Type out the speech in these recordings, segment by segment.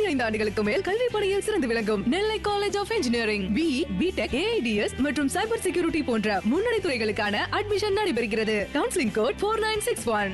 பதினைந்து ஆண்டுகளுக்கு மேல் கல்வி பணியில் சிறந்து விளங்கும் Nellai college of engineering B BTech AIDS மற்றும் சைபர் செக்யூரிட்டி போன்ற முன்னணி துறைகளுக்கான அட்மிஷன் நடைபெறுகிறது counselling code four nine six one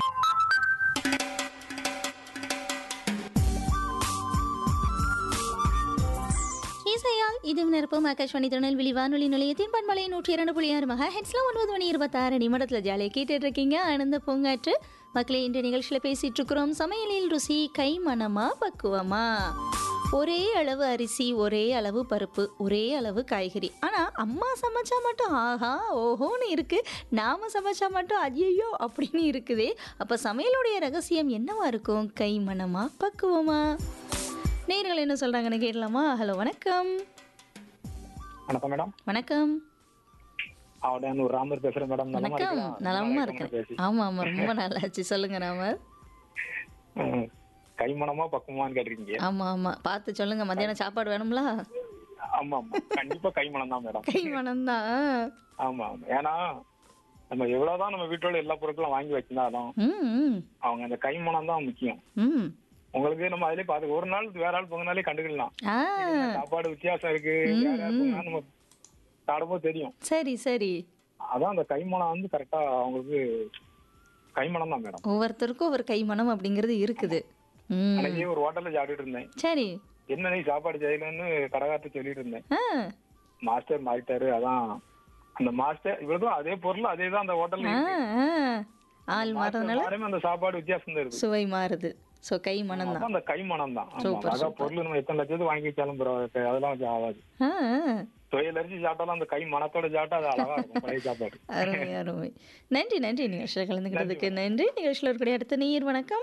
இசையால் இது நிரப்பும் ஆகாஷ்வாணி திருநெல்வேலி வானொலி நிலையத்தின் பண்பலை நூற்றி இரண்டு புள்ளி ஆறு மகா ஹெட்ஸ்ல ஒன்பது மணி இருபத்தாறு நிமிடத்தில் ஜாலியாக கேட்டுட்டு இருக்கீங்க ஆனந்த பூங்காற்று மக்களே இந்த நிகழ்ச்சியில் பேசிட்டு இருக்கிறோம் சமையலில் ருசி கை மனமா பக்குவமா ஒரே அளவு அரிசி ஒரே அளவு பருப்பு ஒரே அளவு காய்கறி ஆனால் அம்மா சமைச்சா மட்டும் ஆஹா ஓஹோன்னு இருக்கு நாம சமைச்சா மட்டும் ஐயோ அப்படின்னு இருக்குதே அப்போ சமையலுடைய ரகசியம் என்னவா இருக்கும் கை மனமா பக்குவமா நேர்கள் என்ன சொல்றாங்கன்னு கேட்கலாமா ஹலோ வணக்கம் வணக்கம் மேடம் வணக்கம் அவடன் ஒரு ராமர் பேசுறேன் மேடம் நலமா வணக்கம் இருக்கீங்களா? நலமா நாளைக்கு இருக்கேன் பேசி. ஆமா ஆமா ரொம்ப நல்லாச்சு சொல்லுங்க ராமர் ம். கைமணமா பக்குமான்னு கேட்டிருக்கீங்க ஆமா ஆமா பார்த்து சொல்லுங்க மத்தியானம் சாப்பாடு வேணும்ல ஆமா ஆமா கண்டிப்பா கைமணம் தான் மேடம் கை மனம்தான் ஆமா ஆமா ஏன்னா நம்ம எவ்வளவுதான் நம்ம வீட்டோட எல்லா பொருட்களும் வாங்கி வச்சிருந்தாலும் ம் ம், அவங்க அந்த கைமணம் தான் முக்கியம் ம் உங்களுக்கு நம்ம அதிலே பார்த்து ஒரு நாள் வேற ஆள் பொங்கினாலே கண்டுக்கலாம் ஆ சாப்பாடு வித்தியாசம் இருக்கு வேற ஆள் பொங்கினா நம்ம சாப்பிடும்போது தெரியும் சரி சரி அதான் அந்த கைமணம் வந்து கரெக்டா அவங்களுக்கு கைமணம் தான் மேடம் ஒவ்வொருத்தருக்கும் ஒரு கை மனம் அப்படிங்கிறது இருக்குது ம் அன்னைக்கு ஒரு ஹோட்டல்ல சாப்பிட்டுட்டு இருந்தேன் சரி என்ன நீ சாப்பாடு செய்யலன்னு கடகாத்து சொல்லிட்டு இருந்தேன் ஆ மாஸ்டர் மாறிட்டாரு அதான் அந்த மாஸ்டர் இவ்வளவுதான் அதே பொருள் அதே தான் அந்த ஹோட்டல்ல ஆ இருக்கு. ஆ ஆள் மாறதுனால மாறாம அந்த சாப்பாடு வித்தியாசம் தான் இருக்கு சுவை மாறுது ஸோ கை மனம் தான் அதான் அந்த கைமணம் தான் ஆமா. சூப்பர், அதான் பொருள் நம்ம எத்தனை லட்சத்துக்கு வாங்கி வச்சாலும் பரவாயில்ல. அதெல்லாம் கொஞ்சம் ஆகாது ஆ ஆ. தொழில் அரிசி சாப்பிட்டாலும் அந்த கை மணத்தோட சாப்பிட்டா அது அழகா இருக்கும் பழைய சாப்பாடு அருமை அருமை நன்றி நன்றி நிகழ்ச்சியில் கலந்துக்கிட்டதுக்கு நன்றி நிகழ்ச்சியில் இருக்கக்கூடிய அடுத்த நீர் வணக்கம்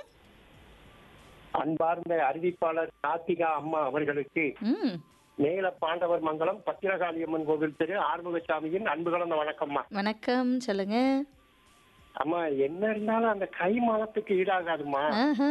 அன்பார்ந்த அறிவிப்பாளர் கார்த்திகா அம்மா அவர்களுக்கு ம் மேல பாண்டவர் மங்கலம் பத்திரகாளியம்மன் கோவில் திரு ஆறுமுகசாமியின் அன்பு கலந்த வணக்கம்மா வணக்கம் சொல்லுங்க அம்மா என்ன இருந்தாலும் அந்த கை மலத்துக்கு ஈடாகாதுமா ஆஹா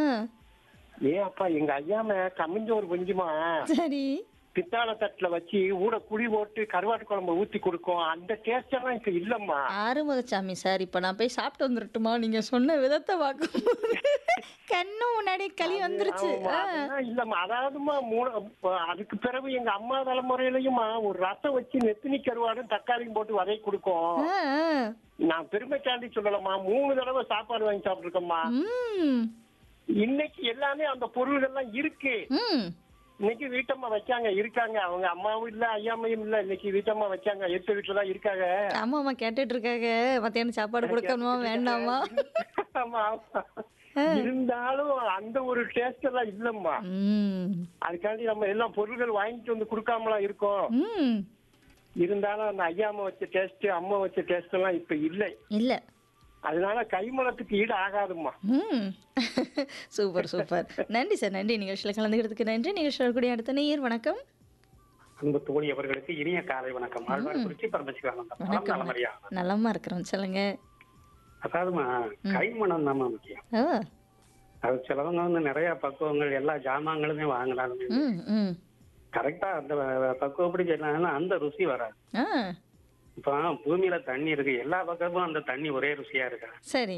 ஏன் அப்பா எங்க ஐயாம கம்மிஞ்சோறு கொஞ்சமா சரி பித்தாள தட்டுல வச்சு ஊட குழி போட்டு கருவாட்டு குழம்பு ஊத்தி கொடுக்கும் அந்த டேஸ்ட் எல்லாம் இப்ப இல்லம்மா ஆறுமுகசாமி சார் இப்போ நான் போய் சாப்பிட்டு வந்துடட்டுமா நீங்க சொன்ன விதத்தை பார்க்கும்போது கண்ணு முன்னாடி களி வந்துருச்சு ஆமா, ஆ. அதெல்லாம் இல்லம்மா அதாவதுமா மூணு அதுக்கு பிறகு எங்க அம்மா தலைமுறையிலயுமா ஒரு ரசம் வச்சு நெத்தினி கருவாடும் தக்காளியும் போட்டு வதை கொடுக்கும் ஆ, ஆ. நான் பெருமைக்காண்டி சொல்லலாமா மூணு தடவை சாப்பாடு வாங்கி சாப்பிட்டுருக்கோம்மா ம் இன்னைக்கு எல்லாமே அந்த பொருள்கள்லாம் இருக்கு ம் இன்னைக்கு வீட்டம்மா வச்சாங்க இருக்காங்க அவங்க அம்மாவும் இல்ல ஐயாமையும் இல்ல இன்னைக்கு வீட்டம்மா வச்சாங்க எடுத்த வீட்டுல தான் இருக்காங்க ஆமா ஆமா கேட்டுட்டு இருக்காங்க மத்தியானம் சாப்பாடு கொடுக்கணுமா வேண்டாமா ஆமா, ஆமா. இருந்தாலும் அந்த ஒரு டேஸ்ட் எல்லாம் இல்லம்மா ம் அதுக்காண்டி நம்ம எல்லாம் பொருள்கள் வாங்கிட்டு வந்து கொடுக்காமலாம் இருக்கோம் ம் இருந்தாலும் அந்த ஐயாம வச்ச டேஸ்ட் அம்மா வச்ச டேஸ்ட் எல்லாம் இப்ப இல்லை இல்லை அதனால கைமணத்துக்கு ஈடு ஆகாதும்மா ம் சூப்பர் சூப்பர் நன்றி சார் நன்றி நிகழ்ச்சியில் கலந்துக்கிறதுக்கு நன்றி நிகழ்ச்சியில் கூடிய அடுத்த நேயர் வணக்கம் அன்பு தோழி அவர்களுக்கு இனிய காலை வணக்கம் ஆழ்வார் குறிச்சி பரமசிவானந்தம் வணக்கம் நலமறியா நலமா இருக்கிறோம் சொல்லுங்க அதாவதுமா கைமணம் தான் முக்கியம் ஓ அது சிலவங்க வந்து நிறைய பக்குவங்கள் எல்லா ஜாமான்களுமே வாங்கினாலுமே ம் ம் கரெக்டா அந்த பக்குவப்படி செய்யலாம்னா அந்த ருசி வராது ஆ இப்போ பூமியில தண்ணி இருக்கு எல்லா பக்கமும் அந்த தண்ணி ஒரே ருசியா இருக்கு சரி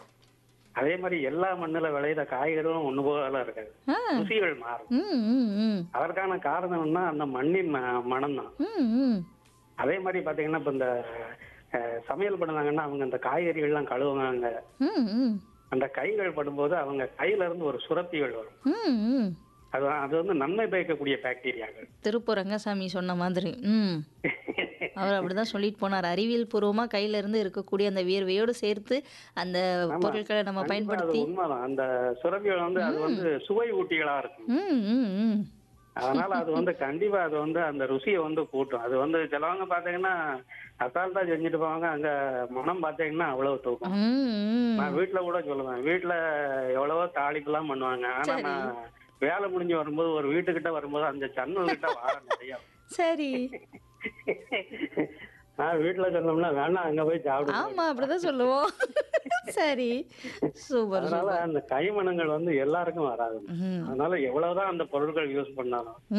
அதே மாதிரி எல்லா மண்ணுல விளையிற காய்கறிகளும் ஒண்ணு போல இருக்காது ஆ ருசிகள் மாறும் ம் ம் ம் அதற்கான காரணம்னா அந்த மண்ணின் மனம் தான் ம் ம் அதே மாதிரி பாத்தீங்கன்னா இப்ப இந்த அஹ், சமையல் பண்ணாங்கன்னா அவங்க அந்த காய்கறிகள்லாம் கழுவுவாங்க ம் ம் அந்த கைகள் படும்போது அவங்க கையில இருந்து ஒரு சுரப்பிகள் வரும் ம் ம் அது அது வந்து நன்மை பயக்கக்கூடிய பாக்டீரியாக்கள் திருப்பூர் ரங்கசாமி சொன்ன மாதிரி ம் அவர் அப்படிதான் சொல்லிட்டு போனார் அறிவியல் பூர்வமா கையில இருந்து இருக்கக்கூடிய அந்த வியர்வையோடு சேர்த்து அந்த பொருட்களை நம்ம கண்டிப்பா அது பயன்படுத்தி உண்மைதான் அந்த சுரப்பிகள் வந்து அது வந்து சுவை ஊட்டிகளா இருக்கும் ம் ம் ம் அதனால அது வந்து கண்டிப்பா அது வந்து அந்த ருசியை வந்து கூட்டும் அது வந்து சிலவங்க பாத்தீங்கன்னா அசால்ட்டா செஞ்சுட்டு போவாங்க அங்க மனம் பாத்தீங்கன்னா அவ்வளவு தூக்கம் ம், ம். நான் வீட்டுல கூட சொல்லுவேன் வீட்டுல எவ்வளவோ தாளிப்புலாம் பண்ணுவாங்க ஆனா சரி. நான் வேலை முடிஞ்சு வரும்போது ஒரு வீட்டுக்கிட்ட வரும்போது அந்த ஜன்னல் கிட்ட வாரம் நிறைய வரும். சரி நான் வீட்டுல சொன்னோம்னா வேணாம் அங்க போய் சாப்பிடுவோம் ஆமா அப்படிதான் சொல்லுவோம் சரி சூப்பர் அதனால அந்த கைமணங்கள் வந்து எல்லாருக்கும் வராது ம் அதனால எவ்வளவுதான் அந்த பொருட்கள் யூஸ் பண்ணாலும்